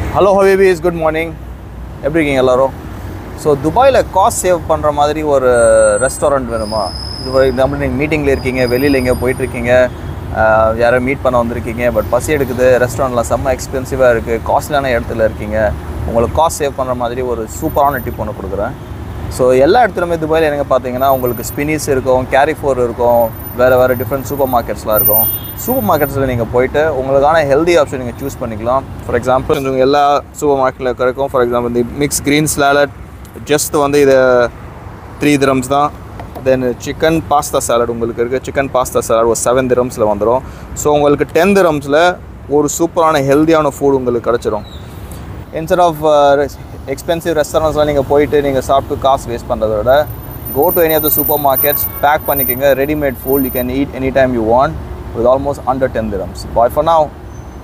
hello ஹபிபிஸ் good morning எப்படி இருக்கீங்க எல்லாரும் ஸோ துபாயில் காஸ்ட் சேவ் பண்ணுற மாதிரி ஒரு ரெஸ்டாரண்ட் வேணுமா இது நம்ம நீங்கள் மீட்டிங்கில் இருக்கீங்க வெளியில் எங்கேயோ போயிட்டுருக்கீங்க யாரை மீட் பண்ண வந்திருக்கீங்க பட் பசி எடுக்குது ரெஸ்டாரண்ட்லாம் செம்ம எக்ஸ்பென்சிவாக இருக்குது காஸ்ட்லியான இடத்துல இருக்கீங்க உங்களுக்கு காஸ்ட் சேவ் பண்ணுற மாதிரி ஒரு சூப்பரான டிப் ஒன்று கொடுக்குறேன் ஸோ எல்லா இடத்துலையுமே துபாயில் எனக்கு பார்த்தீங்கன்னா உங்களுக்கு ஸ்பினிஸ் இருக்கும் கேரிஃபோர் இருக்கும் வேறு வேறு டிஃப்ரெண்ட் சூப்பர் மார்க்கெட்ஸ்லாம் இருக்கும் சூப்பர் மார்க்கெட்ஸில் நீங்கள் போயிட்டு உங்களுக்கான ஹெல்தி ஆப்ஷன் நீங்கள் சூஸ் பண்ணிக்கலாம் ஃபார் எக்ஸாம்பிள் உங்களுக்கு எல்லா சூப்பர் மார்க்கெட்டில் கிடைக்கும் ஃபார் எக்ஸாம்பிள் இந்த மிக்ஸ் க்ரீன் ஸ்லாலட் ஜஸ்ட் வந்து இது த்ரீ திரம்ஸ் தான் தென் சிக்கன் பாஸ்தா சாலட் உங்களுக்கு இருக்குது சிக்கன் பாஸ்தா சாலட் ஒரு செவன் திரம்ஸில் வந்துடும் ஸோ உங்களுக்கு டென் திரம்ஸில் ஒரு சூப்பரான ஹெல்தியான ஃபுட் உங்களுக்கு கிடச்சிரும் இன்ஸ்டெட் ஆஃப் எக்ஸ்பென்சிவ் ரெஸ்டாரண்ட்ஸ்லாம் நீங்கள் போயிட்டு நீங்கள் சாப்பிட்டு காசு வேஸ்ட் பண்ணுறத விட go to any of the supermarkets pack பண்ணிக்கோங்க readymade food you can eat any time you want with almost under ten dirhams bye for now